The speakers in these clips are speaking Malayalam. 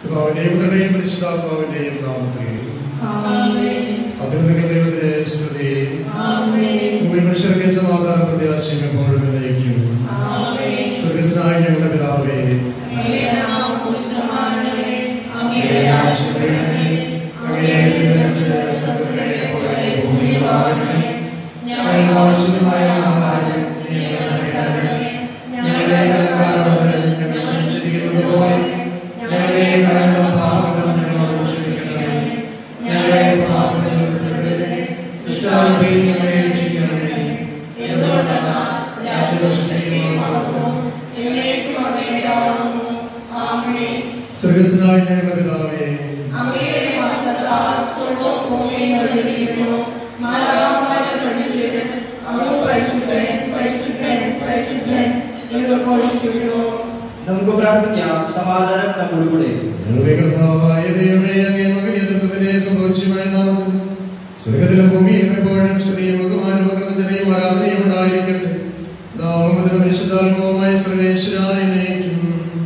പിതാവിന്റെയും പുത്രന്റെയും പരിശുദ്ധാത്മാവിന്റെയും നാമത്തിൽ ആമേൻ അതിനുള്ള ദൈവത്തിലെ സ്തുതി ആമേൻ ഭൂമി മനുഷ്യർക്ക് സമാധാന പ്രത്യാശയും എപ്പോഴും എന്നേക്കും ആമേൻ സ്വർഗസ്ഥനായ ഞങ്ങളുടെ പിതാവേ അങ്ങയുടെ നാമം പൂജിതമാകണമേ അങ്ങയുടെ അങ്ങയുടെ രാജ്യം രാജ്യം വരണമേ. അങ്ങയുടെ തിരുമനസ്സ് സ്വർഗ്ഗത്തിലെ പോലെ ഭൂമിയിലുമാകണമേ. ഞങ്ങൾക്ക് ആവശ്യമായ ആഹാരം നീ ഞങ്ങൾക്ക് തരണമേ. ഞങ്ങളുടെ കടക്കാരോട് ഞങ്ങൾ ക്ഷമിച്ചിരിക്കുന്നത് പോലെ ഞങ്ങളുടെ കടങ്ങളും പാപങ്ങളും ഞങ്ങളോട് ക്ഷമിക്കണമേ. ഞങ്ങളെ പാപങ്ങളിൽ ഉൾപ്പെടുത്തരുതേ. ദുഷ്ടാരൂപിയിൽ ഞങ്ങളെ രക്ഷിക്കണമേ. എന്തുകൊണ്ടെന്നാൽ രാജ്യവും ശക്തിയും മഹത്വവും എന്നേക്കും അങ്ങയുടേതാകുന്നു. ആമേൻ സ്വർഗസ്ഥനായ ഞങ്ങളുടെ പിതാവേ അങ്ങയുടെ മഹത്വത്താൽ സ്വർഗ്ഗവും ഭൂമിയും നിറഞ്ഞിരിക്കുന്നു. മാലാഖമാരും മനുഷ്യരും അങ്ങ് പരിശുദ്ധൻ, പരിശുദ്ധൻ, പരിശുദ്ധൻ എന്ന് ഘോഷിക്കുന്നു. നമുക്ക് പ്രാർത്ഥിക്കാം സമാധാനം നമ്മുടെ കൂടെ ഞങ്ങളുടെ കർത്താവായ ദൈവമേ അങ്ങേ മകൻ നേതൃത്വത്തിലെ സംഭവിച്ചുമായ നാമത്തിൽ സ്വർഗത്തിലും ഭൂമിയിലും എപ്പോഴും സ്തുതിയും ബഹുമാനവും കൃതജ്ഞതയും ആരാധനയും ഉണ്ടായിരിക്കട്ടെ ദാവമതിലും പരിശുദ്ധാത്മാവുമായ സർവേശ്വരായ നയിക്കും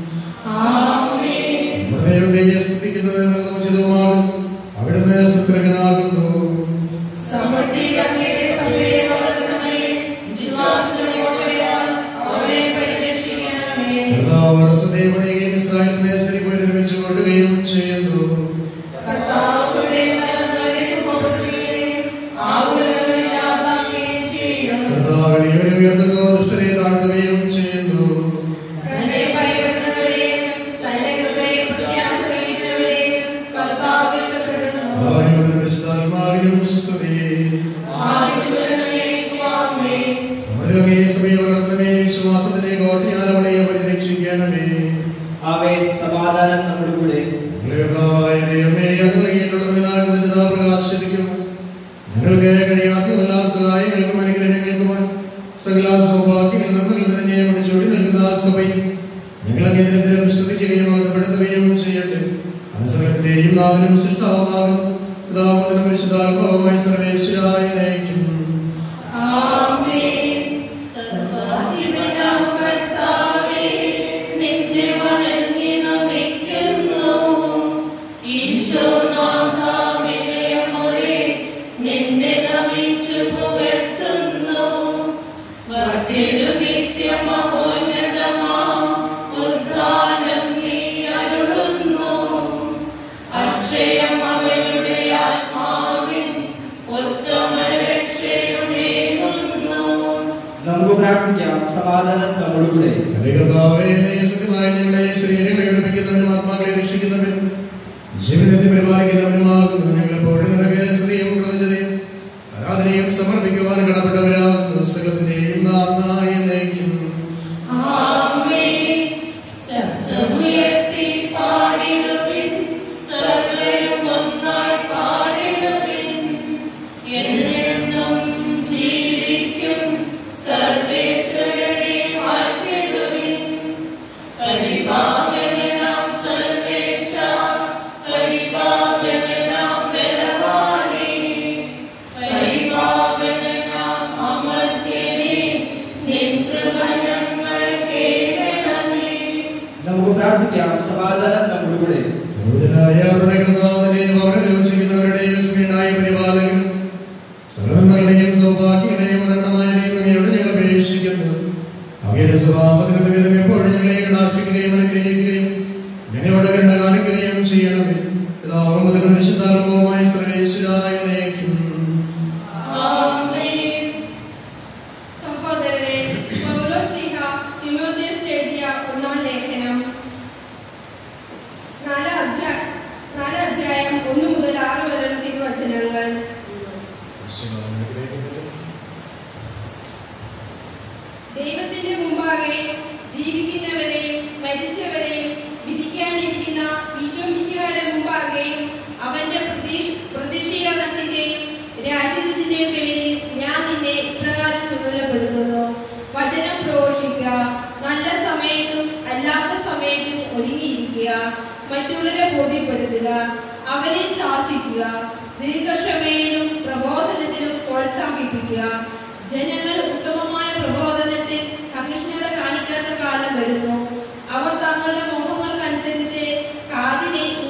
ആമേൻ നമ്മുടെ ദൈവത്തെ സ്തുതിക്കുന്നത് നല്ല ഉചിതവുമാകും അവിടുന്ന് സ്തുത്രകനാകുന്നു സമൃദ്ധി അങ്ങയുടെ സഭയെ വളർത്തണമേ. വിശ്വാസത്തോടെയാൽ അവളെ പരിരക്ഷിക്കണമേ. കർത്താവ് സദേവനെയും ഇസ്രായേലിനെ ശരിപ്പോയി നിർമ്മിച്ചു കൊണ്ടുകയും ചെയ്യുന്നു കർത്താവുടെ മരണങ്ങളെ സുമർപ്പിക്കുകയും ആകുലതകൾ ഇല്ലാതാക്കുകയും ചെയ്യും. കർത്താവിനെ ഉയർത്തുകയോ ദുഷ്ടരെ താഴ്ത്തുകയും ചെയ്യുന്നു തന്നെ ഭയപ്പെടുന്നവരെയും തന്റെ കൃപയെ പ്രത്യാശിക്കുന്നവരെയും കർത്താവ് ഇഷ്ടപ്പെടുന്നു. ദാവമതിലും പരിശുദ്ധാത്മാവിനും സ്തുതി ആദിമുതലേക്കും ആമേൻ. സമൃദ്ധമേ സഭയെ വളർത്തണമേ വിശ്വാസത്തിലെ കോട്ടയാൽ അവളെ പരിരക്ഷിക്കണമേ ആമേൻ സമാധാനം നമ്മുടെ കൂടെ ഞങ്ങളുടെ കർത്താവായ ദൈവമേ അങ്ങ് നൽകിയിട്ടുള്ളതിനാൽ നിത്യത പ്രകാശിപ്പിക്കും ഞങ്ങൾക്ക് കഴിയാത്ത എല്ലാ സഹായങ്ങൾക്കും അനുഗ്രഹങ്ങൾക്കുമായി സകല സൗഭാഗ്യങ്ങൾ നമ്മിൽ തന്നെ പിടിച്ചോടി നൽകുന്ന ആ സഭയിൽ ഞങ്ങൾ അങ്ങേ നിരന്തരം സ്തുതിക്കുകയും ബോധപ്പെടുത്തുകയും ചെയ്യട്ടെ അനുസരണത്തിന്റെയും നാഥനും സൃഷ്ടാവുമാകുന്നു പിതാവുന്നതിനും പരിശുദ്ധാത്മാവുമായി സർവേശ്വരായി നയിക്കുന്നു ആമേൻ. സർവ്വാധിപനാം കർത്താവേ, നിന്നെ വണങ്ങി നമിക്കുന്നു. ഈശോനാഥാ വിനയമോടെ നിന്നെ നമിച്ചു പുകഴ്ത്തുന്നു. വർദ്ധിരു നിത്യമഹോന്നതമാം ഉദ്ധാനം നീ അരുളുന്നു. അക്ഷയം അവരുടെ ആത്മാവിൻ ഉത്തമ രക്ഷയുമേകുന്നു നമുക്ക് പ്രാർത്ഥിക്കാം സമാധാനം നമ്മുടെ കൂടെ ഞങ്ങളുടെ കർത്താവേ, നീ സത്യമായി ഞങ്ങളുടെ ശരീരങ്ങളെ ഉറപ്പിക്കുന്നവനും ആത്മാക്കളെ രക്ഷിക്കുന്നവനും ജീവിതത്തെ പരിപാലിക്കുന്നവനുമാകുന്നു ഞങ്ങൾ എപ്പോഴും നിനക്ക് സ്തുതിയും കൃതജ്ഞതയും ആരാധനയും സമർപ്പിക്കുവാൻ കടപ്പെട്ടവരാകുന്നു സകലത്തിന്റെയും നാഥനായ നയിക്കുന്നു ആമേൻ ശബ്ദമുയർത്തി പാടിടുവിൻ സർവരും ഒന്നായി പാടിടുവിൻ എന്നെന്നും ജീവിക്കും സർവേശ്വരനെ വാഴ്ത്തിടുവിൻ പരിപാവനാം സർവേശ പരിപാവനാം ബലവാനേ പരിപാവനാം അമർത്യനേ നിൻ കൃപ ഞങ്ങൾ കേൾക്കണമേ നമുക്ക് പ്രാർത്ഥിക്കാം സമാധാനം നമ്മുടെ കൂടെ സർവ്വജനായ അവരുടെ കർത്താവിനെ ഭവനത്തിൽ വസിക്കുന്നവരുടെ വിസ്മയനായ പരിപാലകൻ സർവന്മകളുടെയും സൗഭാഗ്യങ്ങളുടെയും മരണമായ ദൈവമേയോട് ഞങ്ങൾ അപേക്ഷിക്കുന്നു അവയുടെ സ്വഭാവത്തിന് വിധം എപ്പോഴും ഞങ്ങളെ കടാക്ഷിക്കുകയും അനുഗ്രഹിക്കുകയും ഞങ്ങളോട് കരുണ കാണിക്കുകയും ചെയ്യണമേ പിതാവും മുതലും പരിശുദ്ധാത്മാവുമായ സർവേശ്വരായ നയിക്കും ആമേൻ സഹോദരരെ പൗലോസ്ലീഹ തിമോഥെയോസ് എഴുതിയ ഒന്നാം ലേഖനം നാലാം അധ്യാ- നാലാം അധ്യായം ഒന്ന് മുതൽ ആറ് വരെ തിരുവചനങ്ങൾ ദൈവത്തിന്റെ മുമ്പാകെ ജീവിക്കുന്നവരെയും മരിച്ചവരെയും വിധിക്കാനിരിക്കുന്ന വിശ്വമിശിഹാരുടെ മുമ്പാകെയും അവന്റെ പ്രതീക്ഷ- പ്രതിഷീകരണത്തിന്റെയും രാജ്യത്തിന്റെയും പേരിൽ ഞാൻ നിന്നെ ഇപ്രകാരം ചുമതലപ്പെടുത്തുന്നു വചനം പ്രഘോഷിക്കുക നല്ല സമയത്തും അല്ലാത്ത സമയത്തും ഒരുങ്ങിയിരിക്കുക മറ്റുള്ളവരെ ബോധ്യപ്പെടുത്തുക അവരെ ശാസിക്കുക ദീർഘക്ഷമയിലും പ്രബോധനത്തിലും പ്രോത്സാഹിപ്പിക്കുക ജനങ്ങൾ ഉത്തമമായ പ്രബോധനത്തിൽ സഹിഷ്ണുത കാണിക്കാത്ത കാലം വരുന്നു അവർ തങ്ങളുടെ മോഹങ്ങൾക്കനുസരിച്ച് കാതിനെ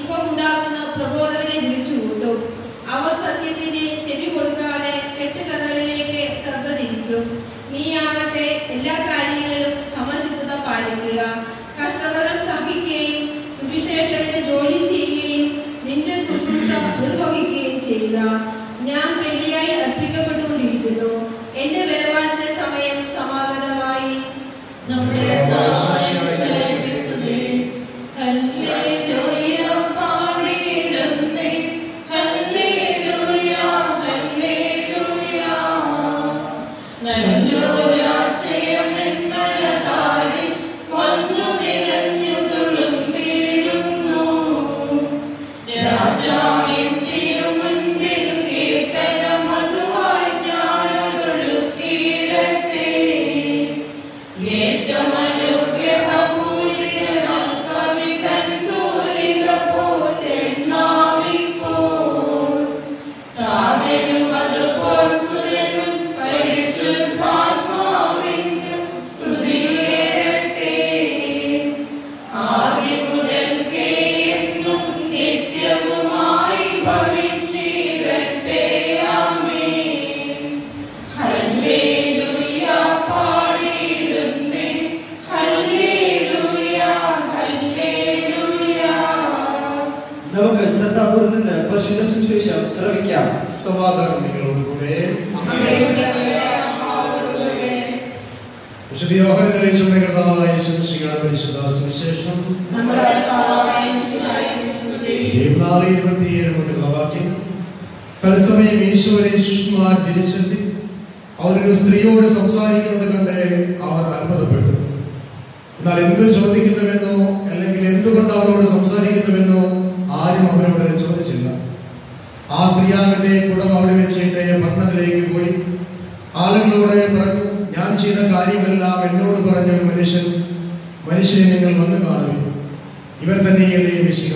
കഷ്ടതകൾ സഹിക്കുകയും സുവിശേഷന്റെ ജോലി ചെയ്യുകയും നിന്റെ ശുശ്രൂഷ നിർവഹിക്കുകയും ചെയ്ത ഞാൻ ബലിയായി അർപ്പിക്കപ്പെട്ടുകൊണ്ടിരിക്കുന്നു എന്റെ വേർപാടിന്റെ സമയം സമാഗതമായി നമ്മുടെ കർത്താവായ യേശുവേ, ഹല്ലേലൂയ പാടിയിടുന്നേ. ഹല്ലേലൂയ, ഹല്ലേലൂയ. നല്ലൊരാശയമെന്മനതാരിൽ വന്നു നിറഞ്ഞു തുളുമ്പിടുന്നു. രാജാവിൻ തിരുമുൻപിൽ കീർത്തനമതുവായി ഞാനൊഴുക്കിയിടട്ടെ നിത്യവുമായി ഭവിച്ചിടട്ടെ ആമേൻ ഹല്ലേലൂയ പാടിയിടുന്നേ ഹല്ലേലൂയ ഹല്ലേലൂയ നമുക്ക് ശ്രദ്ധാപൂർവ്വം നിന്ന് പരിശുദ്ധ സുവിശേഷം ശ്രവിക്കാം സമാധാനം നിങ്ങളോട് കൂടെ അങ്ങയുടെ ആത്മാവോടുകൂടെ വിശുദ്ധ യോഹന്നാൻ അറിയിച്ചുള്ള കർത്താവായ ശിവശിഖാന പരിശുദ്ധ സുവിശേഷം നമ്മുടെ കർത്താവായ മിശിഹായിക്ക് സ്തുതി. ഇരുപത്തിനാല് ഇരുപത്തിയേഴ് മുതലുള്ള വാക്യം തത്സമയം ഈശോയുടെ ശിശുമാർ തിരിച്ചെത്തി അവരൊരു സ്ത്രീയോട് സംസാരിക്കുന്നത് കണ്ട് അവർ അത്ഭുതപ്പെട്ടു എന്നാൽ എന്ത് ചോദിക്കുന്നുവെന്നോ അല്ലെങ്കിൽ എന്തുകൊണ്ട് അവരോട് സംസാരിക്കുന്നുവെന്നോ ആരും അവരോട് ചോദിച്ചില്ല ആ സ്ത്രീയാകട്ടെ കുടം അവിടെ വെച്ചിട്ട് പട്ടണത്തിലേക്ക് പോയി ആളുകളോട് പറഞ്ഞു ഞാൻ ചെയ്ത കാര്യങ്ങളെല്ലാം എന്നോട് പറഞ്ഞ ഒരു മനുഷ്യൻ മനുഷ്യനെ നിങ്ങൾ വന്ന് കാണുക ഇവൻ തന്നെയല്ലേ മിശിക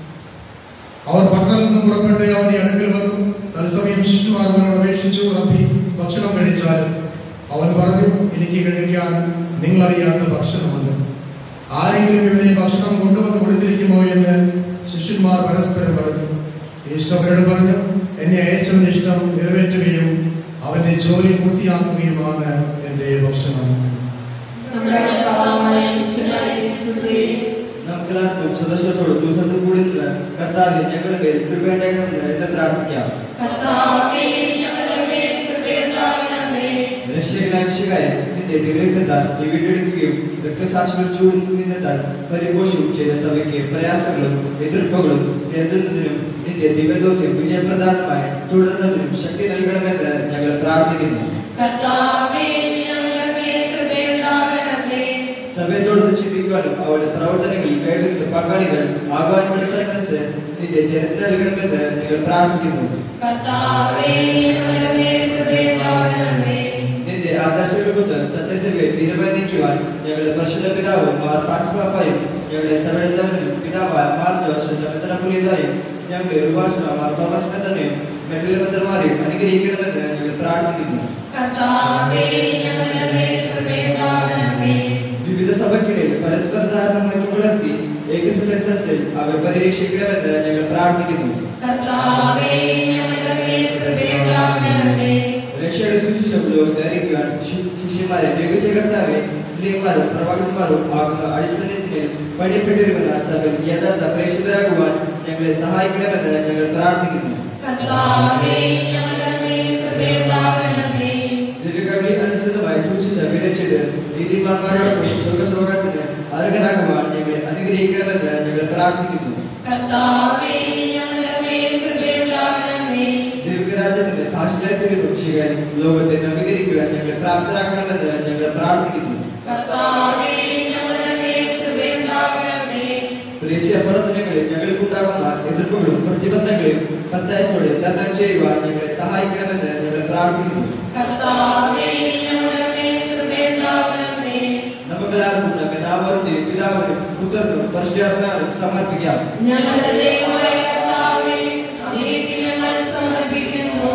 അവർ പട്ടണത്തിൽ നിന്നും പുറപ്പെട്ട് അവന്റെ അടുക്കൽ വന്നു തത്സമയം ശിശുമാർ അവനോട് അപേക്ഷിച്ചു റബ്ബി ഭക്ഷണം കഴിച്ചാലും അവൻ പറഞ്ഞു എനിക്ക് കഴിക്കാൻ നിങ്ങൾ അറിയാത്ത ഭക്ഷണമുണ്ട് ആരെങ്കിലും ഇവനെ ഭക്ഷണം കൊണ്ടുവന്ന് കൊടുത്തിരിക്കുമോ എന്ന് ശിഷ്യന്മാർ പരസ്പരം പറഞ്ഞു യേശു അവരോട് പറഞ്ഞു എന്നെ അയച്ചവന്റെ ഇഷ്ടം നിറവേറ്റുകയും അവന്റെ ജോലി പൂർത്തിയാക്കുകയുമാണ് എന്റെ ഭക്ഷണം നമ്മുടെ കർത്താവായ മിശിഹായിക്ക് സ്തുതി. നമുക്കെല്ലാവർക്കും സന്തോഷത്തോടും ദിവസത്തിൽ കൂടി നിന്ന് കർത്താവ് ഞങ്ങളുടെ മേൽ കൃപയുണ്ടാകണമെന്ന് എന്ന് പ്രാർത്ഥിക്കാം കർത്താവേ, ഞങ്ങളുടെ മേൽ കൃപയുണ്ടാകണമേ. രക്ഷകനാഭിഷേകായ നിന്റെ ദീർഘത്താൽ നീ വീണ്ടെടുക്കുകയും രക്തസാക്ഷികൾ ചൂടിൽ നിന്നെത്താൽ പരിപോഷവും ചെയ്ത സഭയ്ക്ക് പ്രയാസങ്ങളും എതിർപ്പുകളും നേരിടുന്നതിനും നിന്റെ ദിവ്യദൗത്യം വിജയപ്രദാനമായി തുടരുന്നതിനും ശക്തി നൽകണമെന്ന് ഞങ്ങൾ പ്രാർത്ഥിക്കുന്നു കർത്താവേ, ഞങ്ങളുടെ മേൽ കൃപയുണ്ടാകണമേ. സഭയത്തോട് ചിന്തിക്കുവാനും അവരുടെ പ്രവർത്തനങ്ങളിൽ കൈവരുത്ത പങ്കാളികൾ ആകാനുള്ള മനസ്സ് നിന്റെ ജനത്തിന് നൽകണമെന്ന് ഞങ്ങൾ പ്രാർത്ഥിക്കുന്നു കർത്താവേ, ഞങ്ങളുടെ മേൽ കൃപയുണ്ടാകണമേ. നിന്റെ ആദർശകൾക്കൊത്ത് സത്യസഭയെ തീരുമാനിക്കുവാൻ ഞങ്ങളുടെ പരിശുദ്ധ പിതാവ് മാർ ഫ്രാൻസ് പാപ്പായും ഞങ്ങളുടെ സഭയുടെ പിതാവായ മാർ ജോസ് മെത്തനപുലിതായും ഞങ്ങളുടെ ഉപാസന മാർ തോമസ് മെത്തനെയും മറ്റുള്ള മെത്തന്മാരെയും അനുഗ്രഹിക്കണമെന്ന് ഞങ്ങൾ പ്രാർത്ഥിക്കുന്നു കർത്താവേ, ഞങ്ങളുടെ മേൽ കൃപയുണ്ടാകണമേ. വിവിധ സഭയ്ക്കിടയിൽ പരസ്പര ധാരണ പുലർത്തി ഏകസദസ്യത്തിൽ അവ പരിരക്ഷിക്കണമെന്ന് ഞങ്ങൾ പ്രാർത്ഥിക്കുന്നു കർത്താവേ, ഞങ്ങളുടെ മേൽ കൃപയുണ്ടാകണമേ. രക്ഷയുടെ ശുശ്രൂഷ ലോകത്തെ അറിയിക്കുവാൻ ശി- ശിഷ്യന്മാരെ മികച്ച കർത്താവെ സ്ത്രീമാരും പ്രവാചകന്മാരും ആകുന്ന അടിസ്ഥാനത്തിൽ പണിയപ്പെട്ടിരിക്കുന്ന സഭയിൽ യഥാർത്ഥ പ്രേക്ഷിതരാകുവാൻ ഞങ്ങളെ സഹായിക്കണമെന്ന് ഞങ്ങൾ പ്രാർത്ഥിക്കുന്നു കർത്താവേ, ഞങ്ങളുടെ മേൽ കൃപയുണ്ടാകണമേ. ദിവ്യകവി അനുസൃതമായി സൂക്ഷിച്ച വിലച്ചത് നീതിമാന്മാരോടൊപ്പം സ്വർഗസ്ലോകത്തിന് അർഹരാകുവാൻ ഞങ്ങളെ അനുഗ്രഹിക്കണമെന്ന് ഞങ്ങൾ പ്രാർത്ഥിക്കുന്നു കർത്താവേ, ഞങ്ങളുടെ മേൽ കൃപയുണ്ടാകണമേ. ദൈവരാജ്യത്തിന്റെ സാക്ഷിയായത്തിലും ശിവൻ ലോകത്തെ നവീകരിക്കുവാൻ ഞങ്ങളെ പ്രാപ്തരാക്കണമെന്ന് ഞങ്ങൾ പ്രാർത്ഥിക്കുന്നു കർത്താവേ, ഞങ്ങളുടെ മേൽ കൃപയുണ്ടാകണമേ. ദേശീയ പ്രവർത്തനങ്ങളിൽ ഞങ്ങൾക്കുണ്ടാകുന്ന എതിർപ്പുകളും പ്രതിബന്ധങ്ങളെയും പ്രത്യാശയോടെ തരണം ചെയ്യുവാൻ ഞങ്ങളെ സഹായിക്കണമെന്ന് ഞങ്ങൾ പ്രാർത്ഥിക്കുന്നു കർത്താവേ, ഞങ്ങളുടെ മേൽ കൃപയുണ്ടാകണമേ. നമുക്കെല്ലാവർക്കും നമ്മെ നാമത്തെയും പിതാവിനും പുത്രനും പരിശുദ്ധാത്മാവിനും സമർപ്പിക്കാം ഞങ്ങളുടെ ദൈവമായ കർത്താവേ, അങ്ങേക്ക് ഞങ്ങൾ സമർപ്പിക്കുന്നു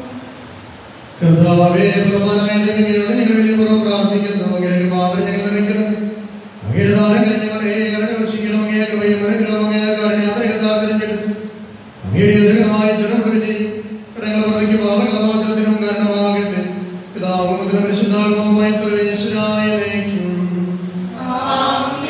കർത്താവേ ബഹുമാനായ ദൈവമേ, നിങ്ങളുടെ പുറം പ്രാർത്ഥിക്കുന്നു അങ്ങയുടെ പാപം ഞങ്ങൾ നിറയ്ക്കണം അങ്ങയുടെ ദാനങ്ങൾ ഞങ്ങളെ കരകർഷിക്കണം അങ്ങയെ കൃപയും അനുഗ്രഹവും അങ്ങയെ കാരുണ്യാന്തരിക താല്പര്യപ്പെടും അങ്ങയുടെ അധികമായ ജനം മുഴുവൻ കടങ്ങളെ പ്രതിക്ക് പാപങ്ങളുടെ മോചനത്തിനും കാരണമാകട്ടെ പിതാവും മുതലും പരിശുദ്ധാത്മാവുമായ സർവേശ്വരായ നയിക്കും ആമേൻ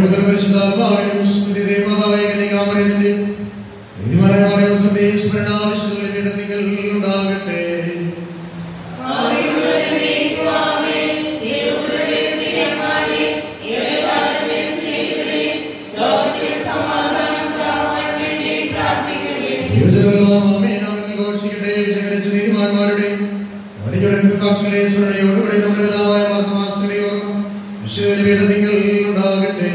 മുതൽ പരിശുദ്ധാത്മാവിനും സ്തുതി ദേവമാതാവായ കന്യകാമറിയത്തിന്റെ നീതിമാനായ മറിയോസഭയെ സ്മരണാവിശുദ്ധ നിങ്ങൾ ഉണ്ടാകട്ടെ നീതിമാന്മാരുടെ സാക്ഷികളെ സ്മരണയോടുകൂടി നമ്മുടെ പിതാവായ മാർത്തമാസ്കരെയോ നിങ്ങൾ ഉണ്ടാകട്ടെ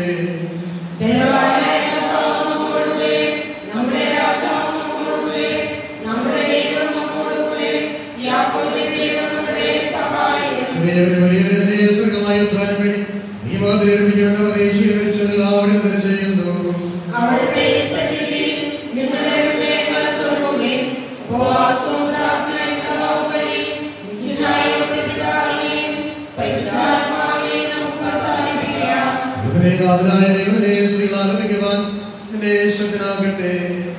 നമ്മുടെ രാജാവ് നമ്മോടുകൂടെ നമ്മുടെ ദൈവം നമ്മോടുകൂടെ യാക്കോബിന്റെ ദൈവം നമ്മുടെ സഹായം സ്വർഗമായ ഉദ്ധാനം വേണ്ടി നീ മാതൃകേണ്ട പ്രതീക്ഷയിലും ചെയ്യുന്നു അവിടുത്തെ സന്നിധിയിൽ നിങ്ങളുടെ ഹൃദയങ്ങൾ തുറക്കുകയും ഉപവാസവും പ്രാർത്ഥനയും വഴി വിശുദ്ധായുടെ പിതാവിനെയും പരിശുദ്ധാത്മാവിനെയും നമുക്ക് അവസാനിപ്പിക്കാം ഹൃദയനാഥനായ ദൈവത്തിനെ സ്ത്രീകൾ ആലപിക്കുവാൻ എന്നെ ശക്തനാകട്ടെ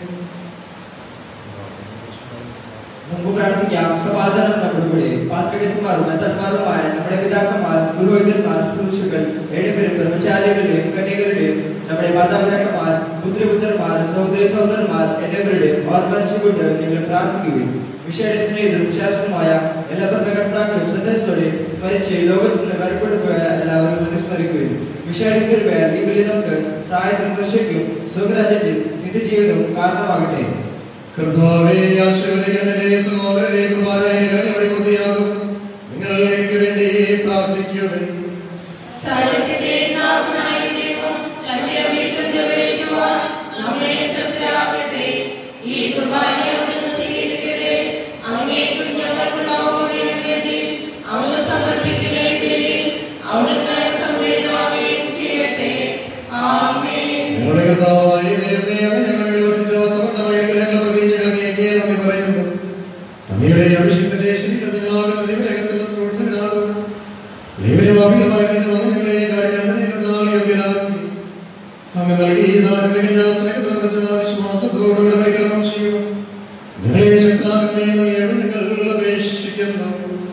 നമുക്ക് പ്രാർത്ഥിക്കാം സമാധാനം നമ്മുടെ കൂടെ പാത്രികന്മാരും മെത്തന്മാരുമായ നമ്മുടെ പിതാക്കന്മാർ പുരോഹിതന്മാർ ശുശ്രൂഷകൾ ഏഴുപേരും ബ്രഹ്മചാരികളുടെയും കന്യകരുടെയും നമ്മുടെ മാതാപിതാക്കന്മാർ പുത്രപുത്രന്മാർ സഹോദരി സഹോദരന്മാർ എന്നിവരുടെയും ഓർമ്മരിച്ചുകൊണ്ട് നിങ്ങൾ പ്രാർത്ഥിക്കുകയും വിഷയുടെ സ്നേഹിതരും വിശ്വാസവുമായ എല്ലാ ഭരണകർത്താക്കളും സദസ്സോടെ മരിച്ച് ഈ ലോകത്ത് നിന്ന് വേർപ്പെടുത്തുക എല്ലാവരും അനുസ്മരിക്കുകയും വിഷയുടെ കൃപയാൽ ഈ വിളി നമുക്ക് സഹായത്തിനും കൃഷിക്കും സുഖരാജ്യത്തിൽ നിത്യജീവനവും കാരണമാകട്ടെ കർത്താവേ ആശീർവദിക്കുന്നതിന്റെ സഹോദരനെ കുർബാനയുടെ വൃത്തിയാകും നിങ്ങൾ എനിക്ക് വേണ്ടി പ്രാർത്ഥിക്കുവിൻ സകലത്തിന്റെ നാഥനായ ദൈവം തന്റെ അപേക്ഷ നിറവേറ്റുവാൻ നമ്മെ ശ്രദ്ധരാകട്ടെ ഈ കുർബാനയെ അവിടുന്ന് സ്വീകരിക്കട്ടെ അങ്ങേക്കും ഞങ്ങൾക്കുള്ള ഓടിനു വേണ്ടി അങ്ങ് സമർപ്പിക്കുന്ന ബലിയിൽ അവിടുന്ന് സംവേദനാവുകയും ചെയ്യട്ടെ ആമേൻ ഞങ്ങളുടെ കർത്താവായ ദൈവമേ അങ്ങ് ഞങ്ങളെ വർഷിച്ച സമൃദ്ധമായ ഞങ്ങളുടെ പ്രതീക്ഷകൾ അങ്ങേക്ക് നന്ദി പറയുന്നു അങ്ങയുടെ അഭിഷിക്തന്റെ ശരീരത്തിലാകുന്ന ദൈവരഹസ്യ സ്ഫോടനത്തിനാകും ദൈവന്റെ വാക്കുകളുമായി നിന്റെ മകനുകളെ കാര്യാതനേക്കാൾ യോഗ്യരാക്കി അങ്ങ് നൽകിയ ദാനം തികഞ്ഞ സ്നേഹത്തിൽ നിറച്ച വിശ്വാസത്തോടുകൂടെ പരികരണം ചെയ്യും ഞങ്ങളെ ശക്തനാക്കണമേ എന്ന് ഞങ്ങൾ അപേക്ഷിക്കുന്നു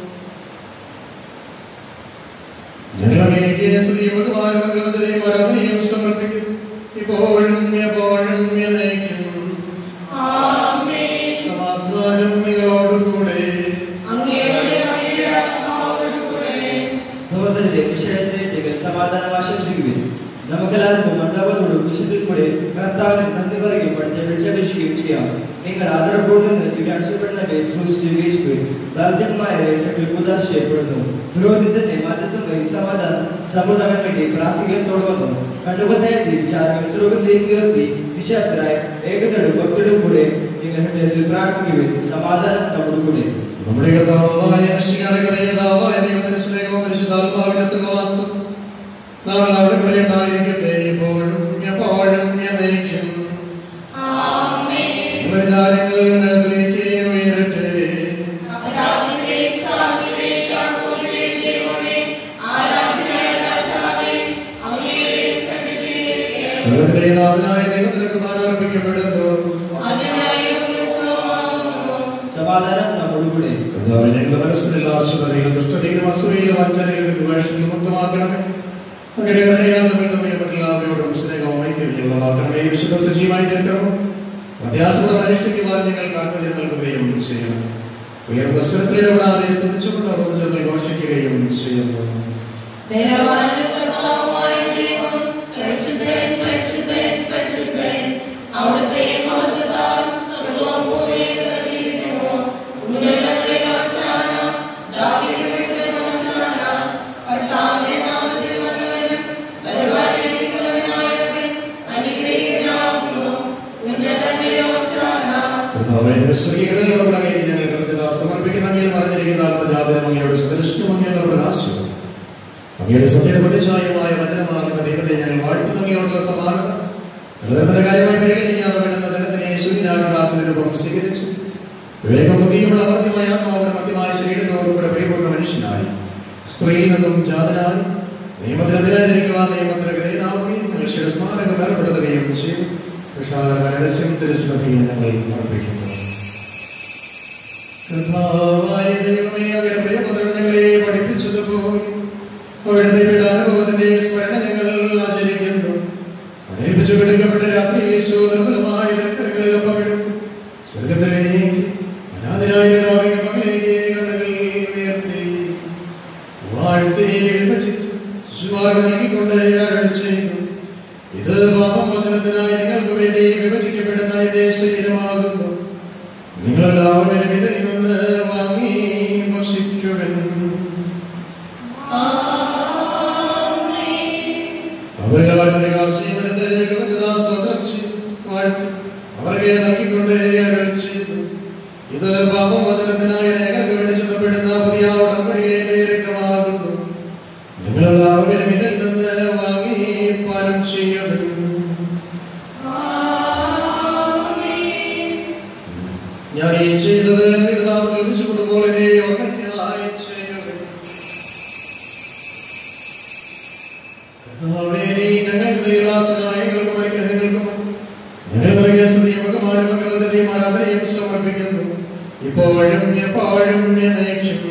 ഞങ്ങൾ അങ്ങേക്ക് സ്തുതിയും ബഹുമാനവും കൃതജ്ഞതയും ആരാധനയും സമർപ്പിക്കും ഇപ്പോഴും എപ്പോഴും എന്നേക്കും ആമേൻ സമാധാനം നിങ്ങളോടുകൂടെ അങ്ങയുടെ ആത്മാവോടുകൂടെ സഹോദരരെ വിശേഷത്തിൽ സമാധാനം ആശംസിക്കുകയും നമുക്കെല്ലാവർക്കും മണ്ഡപത്തോടും വിശുദ്ധിൽ കൂടെ കർത്താവിന് നന്ദി പറയുകയും പഠിച്ച വിളിച്ചപേക്ഷിക്കുകയും ചെയ്യാം നിങ്ങൾ ആദരപൂർവ്വം നിന്ന് ഇവിടെ അനുസരിപ്പെടുന്നവരെ സ്വീകരിക്കുകയും ദാർജന്മാരെ സകല ഉദാശ ചെയ്യപ്പെടുന്നു പുരോഹിതന്റെ മധ്യസ്ഥം വഴി സമാധാനം സമുദായം വേണ്ടി പ്രാർത്ഥിക്കാൻ തുടങ്ങുന്നു കണ്ടുപത്തായത്തിൽ വിചാരങ്ങൾ സ്വരൂപത്തിലേക്ക് ഉയർത്തി വിശാക്തരായ ഏകതയുടെ ഭക്തരുടെ കൂടെ നിങ്ങൾ ഹൃദയത്തിൽ പ്രാർത്ഥിക്കുകയും സമാധാനം നമ്മുടെ കൂടെ നമ്മുടെ കർത്താവായ രക്ഷിക്കാതെ കടയുന്നതാവായ ദൈവത്തിന്റെ സ്നേഹവും പരിശുദ്ധാത്മാവിന്റെ സഹവാസം നാം എല്ലാവരും ഇവിടെ ഉണ്ടായിരിക്കട്ടെ ഇപ്പോഴും എപ്പോഴും എന്നേക്കും ആമേൻ നമ്മുടെ വിചാരങ്ങൾ നിലത്തിലേക്ക് ഉയരട്ടെ അബ്രാഹാമിന്റെ ഇസ്ഹാക്കിന്റെ യാക്കോബിന്റെ ദൈവമേ ആരാധനായ രാജാവേ അങ്ങയുടെ സന്നിധിയിൽ സ്വർഗ്ഗത്തിലെ നാഥനായ ദൈവത്തിന്റെ കുർബാന അർപ്പിക്കപ്പെടുന്നു അതിനായി ഉത്തമമാകുന്നു സമാധാനം നമ്മുടെ കൂടെ കർത്താവേ ഞങ്ങളുടെ മനസ്സിലുള്ള ആശ്വതതയിലും ദുഷ്ടതയിലും അസൂയയിലും വഞ്ചനയിലും ദ്വേഷത്തിലും മുക്തമാക്കണമേ അങ്ങയുടെ ഹൃദയാന്തമേ മറ്റെല്ലാവരോടും സ്നേഹവും ഐക്യമുള്ളതാക്കണമേ വിശുദ്ധ സജീവമായി തീർക്കണം പ്രത്യാസപൂർവ്വം അനുഷ്ഠിക്കുവാൻ നിങ്ങൾ താല്പര്യം നൽകുകയും ചെയ്യണം ഉയർന്ന സ്വരത്തിലിടപെടാതെ സ്തുതിച്ചുകൊണ്ട് അവസരങ്ങൾ ഘോഷിക്കുകയും ചെയ്യുന്നു ബലവാനും കർത്താവുമായ ദൈവം പരിശുദ്ധൻ പരിശുദ്ധൻ പരിശുദ്ധൻ അവിടുത്തെ മഹത്വത്താൽ സർവ്വവും ഭൂമിയിൽ നിറഞ്ഞിരിക്കുന്നു ഉന്നതങ്ങളുടെ ഓശാന ദാവീദിന്റെ ഓശാന കർത്താവിന്റെ നാമത്തിൽ വന്നവനും പരിപാലിക്കുന്നവനായവൻ അനുഗ്രഹീതനാകുന്നു ഉന്നതന്റെ ഓശാന കർത്താവേ സ്ത്രീകളിലുള്ള ഞങ്ങൾ കൃത്യത സമർപ്പിക്കുന്ന അങ്ങയിൽ മറഞ്ഞിരിക്കുന്ന ആത്മജാതനം അങ്ങയുടെ സദൃഷ്ടം അങ്ങയുടെ പ്രകാശം അങ്ങയുടെ സത്യപ്രതിച്ഛായമായ വചനമാകുന്ന ദൈവത്തെ ഞങ്ങൾ വാഴ്ത്തുന്ന അങ്ങയോടുള്ള സമാനത വളരെ കാര്യമായി പരിഗണിക്കാതെ വേണ്ടുന്ന ധനത്തിനെ ശൂന്യാകദാസന്റെ രൂപം സ്വീകരിച്ചു വിവേകം ബുദ്ധിയുമുള്ള അമർത്യമായ ആത്മാവിന്റെ മധ്യമായ ശരീരത്തോടുകൂടെ പരിപൂർണ്ണ മനുഷ്യനായി സ്ത്രീയിൽ നിന്നും ജാതനായി നിയമത്തിനെതിരായിരിക്കുവാൻ നിയമത്തിന് വിധേയനാവുകയും ഞങ്ങൾ ശിരസ്മാരകം ഏർപ്പെടുത്തുകയും ചെയ്തു കൃഷ്ണാരഹസ്യം തിരുസ്മൃതിയിൽ ഞങ്ങൾ അർപ്പിക്കുന്നു കർത്താവായ ദൈവമേ അങ്ങയുടെ പ്രിയപുത്രൻ ഞങ്ങളെ പഠിപ്പിച്ചതുപോലെ അവിടുത്തെ വിടാനുഭവത്തിന്റെ സ്മരണ ഞങ്ങൾ ആചരിക്കുന്നു പിടിച്ചുപിടിക്കപ്പെട്ട രാത്രി യേശു നിർമ്മലമായ തരങ്ങളിൽ ഒപ്പമെടുത്തു സ്വർഗത്തിലേക്ക് അനാഥനായ പിതാവിന്റെ മകനിലേക്ക് കണ്ണുകൾ ഉയർത്തി വാഴ്ത്തി വിഭജിച്ച് ശിശുവാകെ നൽകിക്കൊണ്ട് അരുളി ചെയ്തു ഇത് പാപമോചനത്തിനായി നിങ്ങൾക്ക് വേണ്ടി വിഭജിക്കപ്പെടുന്ന എന്റെ ശരീരമാകുന്നു നിങ്ങളെല്ലാവരും ഇതിൽ നിന്ന് വാങ്ങി ഭക്ഷിക്കുവൻ അവരുടെ കാശിയെടുത്ത് കൃതജ്ഞതാസ്തോത്രം ചെയ്തു വാഴ്ത്തി അവർക്ക് നൽകിക്കൊണ്ട് അരുളി ചെയ്തു ഇത് പാപമോചനത്തിനായി അനേകർക്ക് വേണ്ടി ചിന്തപ്പെടുന്ന പുതിയ ഉടമ്പടിയിലെ എന്റെ രക്തമാകുന്നു നിങ്ങളെല്ലാവരും ഇതിൽ നിന്ന് വാങ്ങി പാനം ചെയ്യണം ഞാൻ ഈ ചെയ്തത് എഴുതാൻ ശ്രദ്ധിച്ചു കൊടുക്കുമ്പോൾ എന്നെ ഓർമ്മയ്ക്കായി ചെയ്യണം കർത്താവേ, നീ ഞങ്ങൾക്ക് നൽകിയ സഹായങ്ങൾക്കും അനുഗ്രഹങ്ങൾക്കും ഞങ്ങൾ നൽകിയ സ്തുതിയും ബഹുമാനവും കൃതജ്ഞതയും ആരാധനയും സമർപ്പിക്കുന്നു ഇപ്പോഴും എപ്പോഴും എന്നേക്കും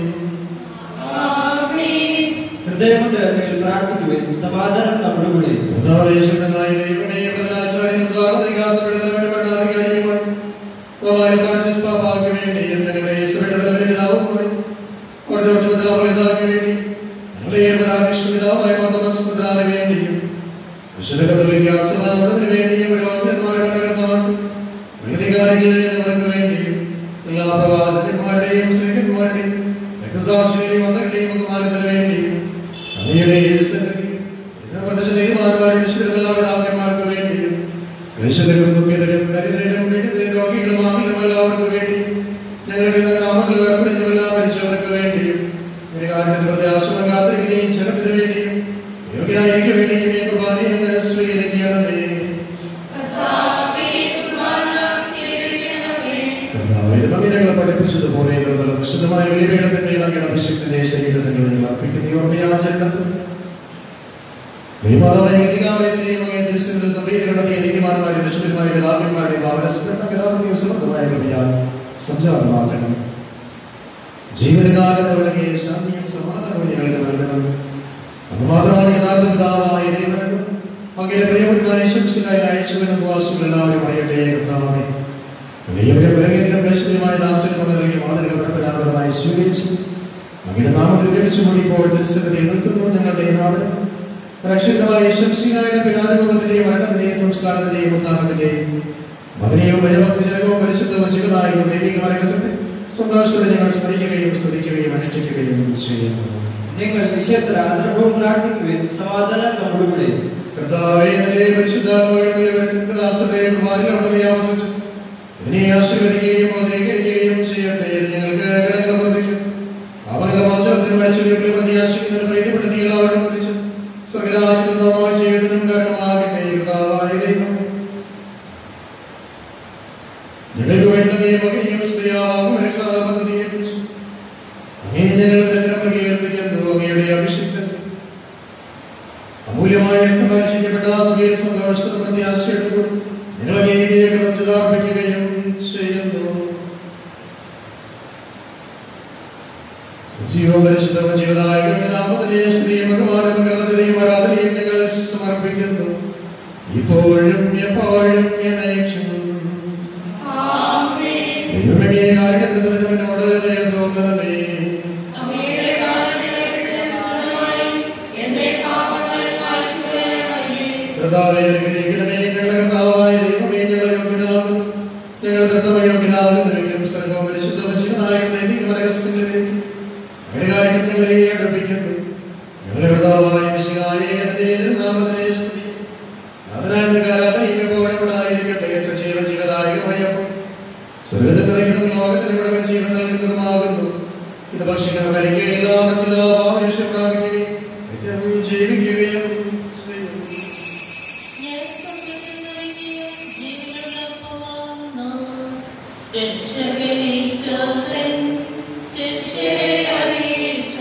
ഹൃദയം കൊണ്ട് നിങ്ങൾ പ്രാർത്ഥിക്കുവിൻ സമാധാനം നമ്മുടെ കൂടെ കർത്താവേശുദ്ധനായ ദൈവമേ, പ്രധാനാചാര്യനും സ്വാഗതവികാസപ്പെടുന്നവനും ഭരണാധികാരിയുമാണ്. ഓമായ ഫ്രാൻസിസ് പാപ്പാക്ക് വേണ്ടിയും ഞങ്ങളുടെ യേശുവിന്റെ തലവന്റെ പിതാവുമായി അവിടുത്തെ ഉച്ചമന്ത്രാപകതാക്ക് വേണ്ടി ഞങ്ങളുടെ ഏഴാധീക്ഷ പിതാവായ മർദ്ദമസ് പുത്രാന് വേണ്ടിയും വിശുദ്ധ കത്തോലിക്ക സമാധാനത്തിന് വേണ്ടിയും രോഗന്മാരുടെ കടന്നാണ് വെളുതികാരികൾക്ക് വേണ്ടിയും എല്ലാ പ്രവാചകന്മാരുടെയും ശ്രീകന്മാരുടെയും രക്തസാക്ഷികളെയും മതങ്ങളുടെയും ബഹുമാനത്തിന് വേണ്ടിയും അങ്ങയുടെ സന്നിധി ഇതിനോടശനീയമാനവരെ വിശുദ്ധരെല്ലാ പിതാക്കന്മാർക്ക് വേണ്ടിയും ക്ലേശകരും ദുഃഖിതരും ദരിദ്രരും പീഡിതരും രോഗികളും ആകിലും എല്ലാവർക്കും വേണ്ടി ഞങ്ങളുടെ നാമങ്ങൾ വേർപ്പെടുന്നു എല്ലാ മരിച്ചവർക്ക് വേണ്ടിയും ഒരു കാരണത്തിന് പ്രത്യാശം കാത്തിരിക്കുകയും ജനത്തിന് വേണ്ടിയും യോഗ്യനായിരിക്കും വേണ്ടിയും ഈ കുർബാനയെ അങ്ങ് സ്വീകരിക്കണമേ കർത്താവേ, ഇത് മകനെ ഞങ്ങളെ പഠിപ്പിച്ചതുപോലെ ഇതുപോലെ വിശുദ്ധമായ ബലിപീഠത്തിന്റെ അങ്ങയുടെ അഭിഷേകത്തിന്റെ ശരീരത്തെ നിങ്ങൾ അർപ്പിക്കുന്ന ഈ ഓർമ്മയാചരണത്തിൽ ദൈവമാതാവായ കന്യകാമറിയത്തിനെയും അങ്ങേ തിരുസന്നിധിയിൽ സംപ്രീതി കണ്ടെത്തിയ നീതിമാന്മാരും വിശുദ്ധന്മാരുടെ പിതാക്കന്മാരുടെയും അവരുടെ സ്മരണകളാവുകയും സമൃദ്ധമായ കൃപയാൽ സംജാതമാക്കണം ജീവിതകാലം അവരുടെ ശാന്തിയും സമാധാനവും ഞങ്ങൾക്ക് നൽകണം അത് മാത്രമാണ് യഥാർത്ഥ പിതാവായ ദൈവനും അങ്ങയുടെ പ്രിയപുരനായ ശംസിനായ അയച്ചുവനും വാസുകൾ എല്ലാവരും അടയട്ടെ കർത്താവേ ദൈവന്റെ പുലകേറ്റം ക്ലേശമായ ദാസനും നൽകി മാതൃക പരമ്പരാഗതമായി സ്വീകരിച്ചു അങ്ങയുടെ നാമത്തിൽ ലഭിച്ചുകൊണ്ട് ഇപ്പോൾ തിരുസ്ഥലത്തിൽ നിൽക്കുന്നു ഞങ്ങളുടെ നാടനം രക്ഷകമായ ശംസിനായുടെ പിതാനുഭവത്തിന്റെയും മരണത്തിന്റെയും സംസ്കാരത്തിന്റെയും ഉദ്ധാരണത്തിന്റെയും മകനെയും ഭയഭക്തിജനകവും പരിശുദ്ധവും ചികനായും ദൈവിക രഹസ്യത്തെ സന്തോഷത്തോടെ ഞങ്ങൾ സ്മരിക്കുകയും സ്തുതിക്കുകയും അനുഷ്ഠിക്കുകയും ചെയ്യുന്നു നിങ്ങൾ വിശേഷ ആദരവും പ്രാർത്ഥിക്കുവിൻ സമാധാനം നമ്മുടെ കൂടെ കർത്താവേ നിന്റെ പരിശുദ്ധാത്മാവിനെ കുമാരിലവിടെ ആവസിച്ചു ഇതിനെ ആശീർവദിക്കുകയും മോദരീകരിക്കുകയും ചെയ്യട്ടെ ഇത് ഞങ്ങൾക്ക് കടങ്ങൾ വർദ്ധിക്കും അവരുടെ മോചനത്തിനും ഐശ്വര്യങ്ങളെ പ്രതിയാശിക്കുന്നതിന് പ്രീതിപ്പെടുത്തി എല്ലാവരും വധിച്ചു സർഗരാജ്യമായ ജീവിതത്തിനും കാരണമാകട്ടെ കർത്താവായ ദൈവം ഞങ്ങൾക്ക് വേണ്ട മകനെയും സ്ത്രീയാകും രക്ഷാപദ്ധതിയെ കുറിച്ചു അങ്ങേ ഞങ്ങൾ ദിനം പ്രകീർത്തിക്കുന്നു അങ്ങയുടെ അഭിഷിക്തൻ അമൂല്യമായ രക്തപരിശിക്കപ്പെട്ട സുഖീയ സന്തോഷത്തിന് പ്രത്യാശയെടുക്കും ഞങ്ങൾ അങ്ങേക്ക് കൃതജ്ഞത അർപ്പിക്കുകയും ചെയ്യുന്നു സജീവ പരിശുദ്ധവും ജീവദായകനും നാമത്തിലെ സ്ത്രീയും ബഹുമാനവും കൃതജ്ഞതയും ആരാധനയും ഞങ്ങൾ സമർപ്പിക്കുന്നു ഇപ്പോഴും എപ്പോഴും എന്നേക്കും ദൈവമേ കാര്യത്തിനോട് ദയ തോന്നണമേ കർത്താവേ, അനുഗ്രഹിക്കണമേ. ഞങ്ങളുടെ കർത്താവായ ദൈവമേ, ഞങ്ങളുടെ യോഗ്യനാകുന്നു. ഞങ്ങൾ തത്വമയോഗ്യനാകുന്നതിനും സർഗ്ഗവും പരിശുദ്ധവും ജീവനായ ദൈവിക രഹസ്യങ്ങളിലേക്ക് ഞങ്ങളുടെ കാര്യം ഞങ്ങളെ അടുപ്പിക്കുന്നു ഞങ്ങളുടെ കർത്താവായ മിശിഹായെ അതിന്റെ നാമത്തിനെ സ്തുതി അതിനായ കാലത്ത് എപ്പോഴും ഉണ്ടായിരിക്കട്ടെ സജീവ ജീവദായകമായപ്പോൾ സ്വർഗത്തിൽ നിറയ്ക്കുന്നതും ലോകത്തിന് മുഴുവൻ ജീവൻ നൽകുന്നതുമാകുന്നു ഇത് ഭക്ഷിക്കുന്ന കഴിക്കുക എല്ലാ മനുഷ്യ പ്രാപിക്കുകയും നിത്യം ജീവിക്കുകയും ചെയ്യും രക്ഷകനീശ്വരൻ ശിഷ്യരെ അറിയിച്ച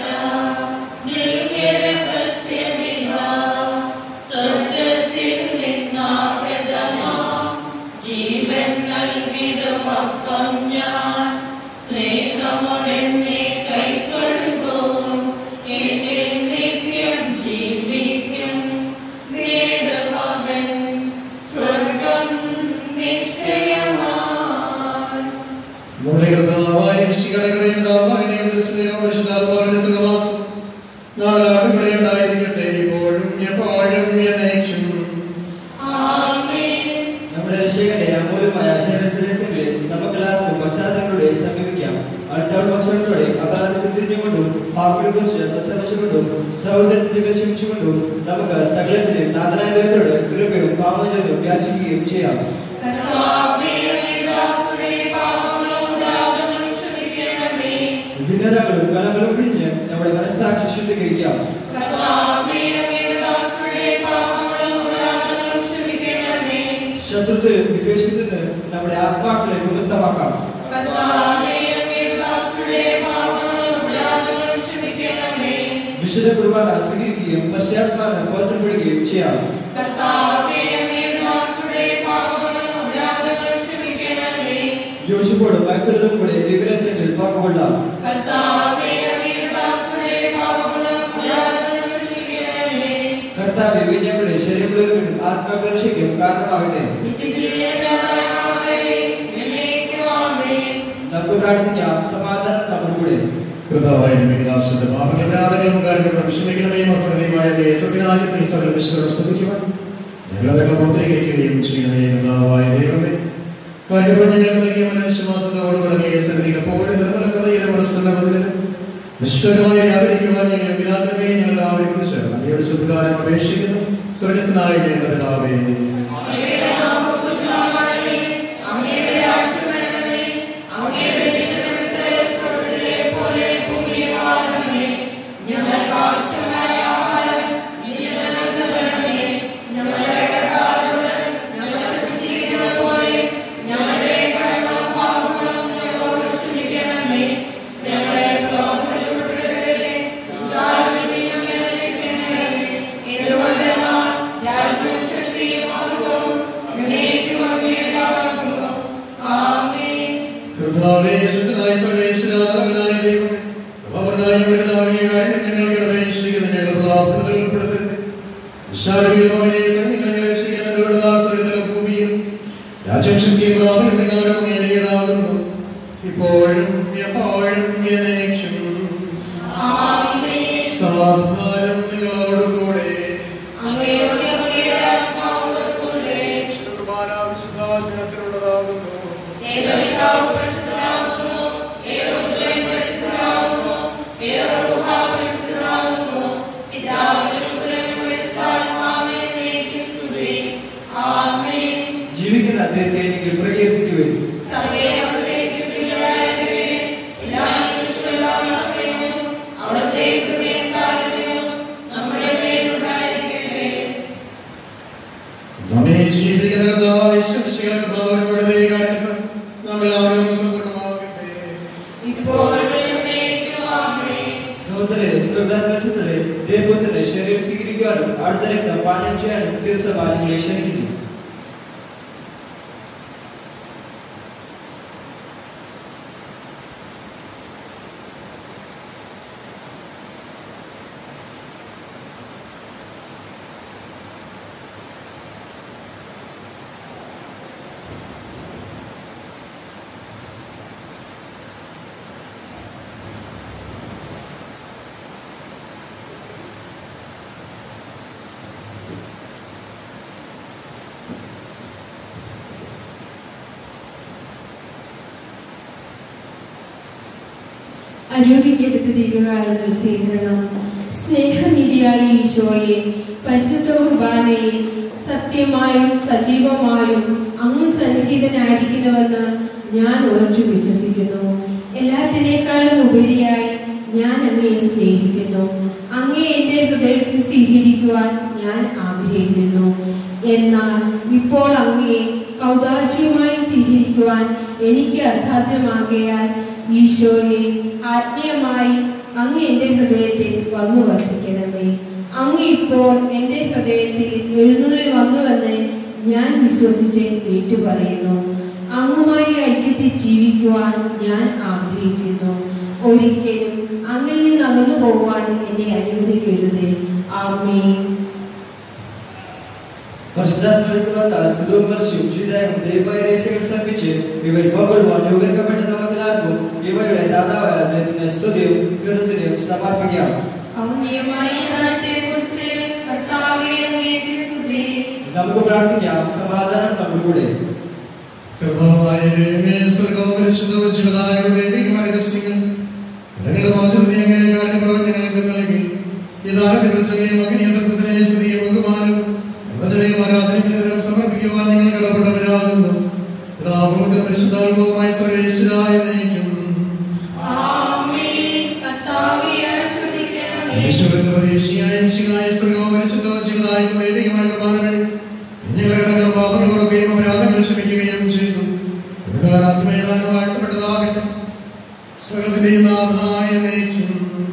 ദിവ്യരഹസ്യമിതാ സ്വർഗത്തിൽ നിന്നാഗതമാ ജീവൻ നൽകിടുമപ്പം ഞാൻ സ്നേഹമോടെന്നെ കൈക്കൊള്ളുന്നു എന്നിൽ നിത്യം ജീവിക്കും നേടുമവൻ മിശികളുടെ പിതാവാകനെയും ദൃശ്യനോ പരിശുദ്ധാത്മാവിന്റെ സുഖവാസം നാലാളും ഇവിടെ ഉണ്ടായിരിക്കട്ടെ ഇപ്പോഴും എപ്പോഴും എന്നേക്കും ആമേൻ നമ്മുടെ രക്ഷകന്റെ അമൂല്യമായ ശരീരസന്ദേശങ്ങളെ നമുക്കെല്ലാവർക്കും ഭക്താതങ്ങളുടെ സമീപിക്കാം അടുത്തവൾ ഭക്ഷണത്തോടെ അപരാധത്തിൽ തിരിഞ്ഞുകൊണ്ടും പാപ്പിടെ കുറിച്ച് പ്രസവിച്ചുകൊണ്ടും സഹോദരത്തിന്റെ ക്ഷമിച്ചുകൊണ്ടും നമുക്ക് സകലത്തിനും നാഥനായ ദൈവത്തോട് കൃപയും പാമജനും യാചിക്കുകയും ചെയ്യാം കർത്താവേ ദാസരുടെ പാപങ്ങളും രാഗങ്ങളും ക്ഷമിക്കണമേ ഭിന്നതകളും കലങ്ങളും പിടിഞ്ഞ് നമ്മുടെ മനസ്സാക്ഷി ശുദ്ധീകരിക്കാം കർത്താവേ ദാസരുടെ പാപങ്ങളും രാഗങ്ങളും ക്ഷമിക്കണമേ ശത്രുത്വം വിദ്വേഷത്തിന് നമ്മുടെ ആത്മാക്കളെ വിമുക്തമാക്കാം കർത്താവേ ദാസരുടെ പാപങ്ങളും രാഗങ്ങളും ക്ഷമിക്കണമേ വിശുദ്ധ കുർബാന സ്വീകരിക്കുകയും പശ്ചാത്മാനം ബോധപ്പെടുകയും ചെയ്യാം കർത്താവേ ദാസരുടെ പാപങ്ങളും രാഗങ്ങളും ക്ഷമിക്കണമേ യോശുവോട് മൈക്കിളും കൂടെ വിവരച്ചെങ്കിൽ പങ്കുകൊള്ളാം കർത്താവേ ദാസരുടെ പാപങ്ങളും രാഗങ്ങളും ക്ഷമിക്കണമേ കർത്താവ് വിജയങ്ങളുടെ ശരീരങ്ങളും ആത്മപരീക്ഷയ്ക്കും കാരണമാകട്ടെ നമുക്ക് പ്രാർത്ഥിക്കാം സമാധാനം നമ്മുടെ കൂടെ കൃതാവായ നിമിതാസിന്റെ പാപങ്ങളും രാധകളും കാര്യങ്ങളും ക്ഷമിക്കണമേ മക്കളുടെ ദൈവമായ യേശുവിനായത്തിൽ സകല വിശുദ്ധരെ സ്തുതിക്കുവാൻ ഞങ്ങളെ പ്രവർത്തിക്കുകയും ചെയ്യണമേ കൃതാവായ ദൈവമേ കാര്യങ്ങൾ ഞങ്ങൾക്ക് നൽകിയ മനഃവിശ്വാസത്തോടുകൂടെ നീ സ്ഥിതിയിൽ എപ്പോഴും നിർമ്മല കഥയിലെ പ്രസന്നമതിന് നിഷ്ഠകമായി വ്യാപരിക്കുവാൻ ഞങ്ങൾ വിനാഗ്രമേ ഞങ്ങൾ ആവരെ കുറിച്ച് അങ്ങയുടെ ശുദ്ധകാരം അപേക്ഷിക്കുന്നു സ്വർഗസ്നായ ഞങ്ങളുടെ പിതാവേ ഞങ്ങൾക്ക് ആവശ്യമായ ആഹാരം ഇനി ഞങ്ങൾക്ക് തരണമേ ഞങ്ങളുടെ കടക്കാരോട് ഞങ്ങൾ ക്ഷമിച്ചിരിക്കുന്നത് പോലെ ഞങ്ങളുടെ കടങ്ങളും പാപങ്ങളും ഞങ്ങളോട് ക്ഷമിക്കണമേ ഞങ്ങളെ പ്രലോഭനത്തിൽ ഉൾപ്പെടുത്തരുതേ. ദുഷ്ടാരൂപിയിൽ ഞങ്ങളെ രക്ഷിക്കണമേ. എന്തുകൊണ്ടെന്നാൽ രാജ്യവും ശക്തിയും മഹത്വവും എന്നേക്കും അങ്ങേതാകുന്നു. ആമേൻ കർത്താവേ ശുദ്ധനായ സർവേശ്വരായ ദൈവം പ്രഭവനായ പിതാവിനെ കാര്യം ഞങ്ങൾക്ക് അപേക്ഷിക്കുന്നു ഞങ്ങളുടെ പ്രതാപത്തിൽ ഉൾപ്പെടുത്തരുത് നിശാരവീരമായ സൈന്യങ്ങളെ രക്ഷിക്കണമെന്ന് വിടുന്ന സർവ്വതല ഭൂമിയിൽ രാജ്യം ശക്തിയും പ്രാപിക്കുന്നതിനും എളിയതാകുന്നു ഇപ്പോഴും എപ്പോഴും എന്നേക്കും ആമേൻ സമാധാനം നിങ്ങളോടുകൂടെ അങ്ങയുടെ അങ്ങയുടെ ആത്മാവോടുകൂടെ കുർബാന വിശുദ്ധാചരണത്തിലുള്ളതാകുന്നു ഏകപിതാവ് പരിശുദ്ധനാകുന്നു, ഏകപുത്രൻ പരിശുദ്ധനാകുന്നു, ഏകരൂഹ പരിശുദ്ധനാകുന്നു. പിതാവിനും പുത്രനും പരിശുദ്ധാത്മാവിനും എന്നേക്കും സ്തുതി. ആമേൻ. ജീവിക്കുന്ന അദ്ദേഹത്തെ എനിക്ക് പ്രകീർത്തിക്കുവിൻ സർവ്വേ അവിടുത്തേക്ക് സ്തുതികളായിരിക്കട്ടെ. എല്ലാ ഈശ്വരാശ്രയവും അവിടുത്തെ കൃപയും കാരുണ്യവും നമ്മുടെ മേലുണ്ടായിരിക്കട്ടെ. നമ്മെ ജീവിക്കുന്നതായ ശംശികളുടെ കാര്യത്തിൽ നാം എല്ലാവരും സമ്പൂർണ്ണമാകട്ടെ ഇപ്പോഴും എന്നേക്കും ആമേൻ. സഹോദരരെ സ്വർഗാത്മസത്തിലെ ദേവപുത്രന്റെ ശരീരം സ്വീകരിക്കുവാനും അടുത്ത രക്തം പാനം ചെയ്യാനും തിരുസഭ നിങ്ങളെ ക്ഷണിക്കുന്നു അനുഭവിക്കെടുത്ത ദൈവകാരുടെ സ്വീകരണം സ്നേഹനിധിയായ ഈശോയെ പരിശുദ്ധ കുർബാനയിൽ സത്യമായും സജീവമായും അങ്ങ് സന്നിഹിതനായിരിക്കുന്നുവെന്ന് ഞാൻ ഉറച്ചു വിശ്വസിക്കുന്നു എല്ലാറ്റിനേക്കാളും ഉപരിയായി ഞാൻ അങ്ങയെ സ്നേഹിക്കുന്നു അങ്ങേ എന്റെ ഹൃദയത്തിൽ സ്വീകരിക്കുവാൻ ഞാൻ ആഗ്രഹിക്കുന്നു എന്നാൽ ഇപ്പോൾ അങ്ങയെ കൗതാശികമായി സ്വീകരിക്കുവാൻ എനിക്ക് അസാധ്യമാകയാൽ ഈശോയെ ആത്മീയമായി അങ്ങ് എന്റെ ഹൃദയത്തിൽ വന്നു വസിക്കണമേ അങ്ങ് ഇപ്പോൾ എന്റെ ഹൃദയത്തിൽ എഴുന്നള്ളി വന്നുവെന്ന് ഞാൻ വിശ്വസിച്ച് ഏറ്റുപറയുന്നു അങ്ങുമായി ഐക്യത്തിൽ ജീവിക്കുവാൻ ഞാൻ ആഗ്രഹിക്കുന്നു ഒരിക്കലും അങ്ങിൽ നിന്ന് അകന്നു പോകുവാൻ. പോകുവാൻ എന്നെ അനുവദിക്കരുതേ ആമേ കർത്താവേ, ശുദ്ധനായ സർവേശ്വരായ ദൈവമേ, പ്രഭവനായ പിതാവിനെ കാര്യം ഞങ്ങൾക്ക് അപേക്ഷിക്കുന്നു ഞങ്ങളുടെ പ്രതാപത്തിൽ ഉൾപ്പെടുത്തരുത് നിശാരവീരമായ സൈന്യങ്ങളെ രക്ഷിക്കണമെന്ന് വിടുന്ന സർവ്വതല ഭൂമിയിൽ രാജ്യം ശക്തിയും പ്രാപിക്കുന്നതിനും എളിയതാകുന്നു ഇപ്പോഴും എപ്പോഴും എന്നേക്കും ആമേ പരിശുദ്ധാത്മകത്താൽ സുഖവും വർഷവും ജീവിതവും ദൈവമായ രഹസ്യങ്ങൾ സമർപ്പിച്ച് ഇവയിൽ പങ്കുകൊള്ളുവാൻ യോഗ്യപ്പെട്ട നമുക്കെല്ലാവർക്കും ഇവയുടെ ദാതാവായ ദൈവത്തിന് സ്തുതിയും കീർത്തനയും സമർപ്പിക്കാം ഔണ്യമായി നാട്ടെക്കുറിച്ച് കർത്താവേ അങ്ങേക്ക് സ്തുതി നമുക്ക് പ്രാർത്ഥിക്കാം സമാധാനം നമ്മുടെ കൂടെ കർത്താവായ ദൈവമേ, സ്വർഗ്ഗവും പരിശുദ്ധവും ജീവദായകവും ദൈവികമായ രഹസ്യങ്ങൾ കരങ്ങളുടെ വാചകത്തെ അങ്ങേ കാരുണ്യപൂർവ്വം ഞങ്ങൾക്ക് നൽകി. ഈ ദാനത്തെക്കുറിച്ച് മകനീയ തത്വത്തിനെ സ്തുതിയും ബഹുമാനവും കൃതജ്ഞതയും ആരാധനയും നിരന്തരം സമർപ്പിക്കുവാൻ ഞങ്ങൾ കടപ്പെട്ടവരാകുന്നു പിതാവുമുതലും പരിശുദ്ധാത്മാവുമായ സർവേശ്വരായ നയിക്കും ആമേൻ കർത്താവേ ആശ്വദിക്കണമേ ഈശ്വരൻ പ്രതീക്ഷയായ ശിഖായ സ്വർഗ്ഗവും പരിശുദ്ധവും ജീവദായകവും ദൈവികമായ പ്രമാണങ്ങൾ ഞങ്ങളുടെ പാപങ്ങൾ കുറക്കുകയും അപരാധങ്ങൾ ക്ഷമിക്കുകയും ചെയ്തു ആത്മേദാനം വാഴ്ത്തപ്പെട്ടതാകട്ടെ സകലത്തിന്റെയും നാഥായ നയിക്കും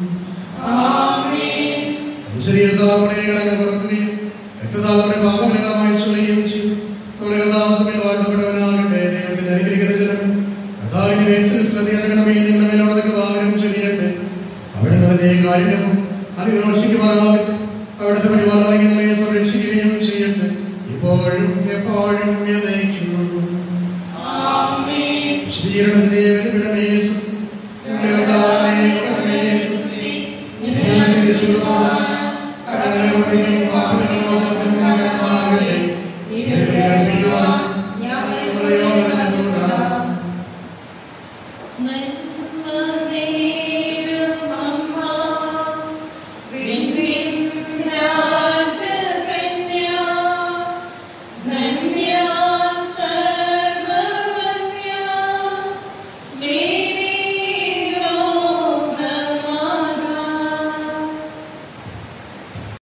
ആമേൻ ശരീരത്താളുടെ കടങ്ങൾ കുറക്കുകയും രക്തതാളുടെ പാപങ്ങളമായി ചൊല്ലുകയും ചെയ്തു നമ്മുടെ കഥാസമയം വാഴ്ത്തപ്പെട്ടവനാകട്ടെ ദൈവത്തിന്റെ അനുഗ്രഹിക്കുന്നതിനും കഥാവിന് വേച്ച് ശ്രദ്ധയണമേ നിങ്ങളുടെ മേലോടൊക്കെ വാഹനം ചൊല്ലിയട്ടെ അവിടെ നിന്നെ കാരുണ്യവും അനുരോഷിക്കുമാറാകട്ടെ അവിടുത്തെ പരിപാലനം നിങ്ങളെ സംരക്ഷിക്കുകയും ചെയ്യട്ടെ ഇപ്പോഴും എപ്പോഴും എന്നേക്കും ആമേൻ വിശദീകരണത്തിന്റെ വിലപിടമേ നമ്മുടെ കർത്താവേ, കർത്താവേ, സ്തുതി. ഞങ്ങൾ സ്തുതിച്ചു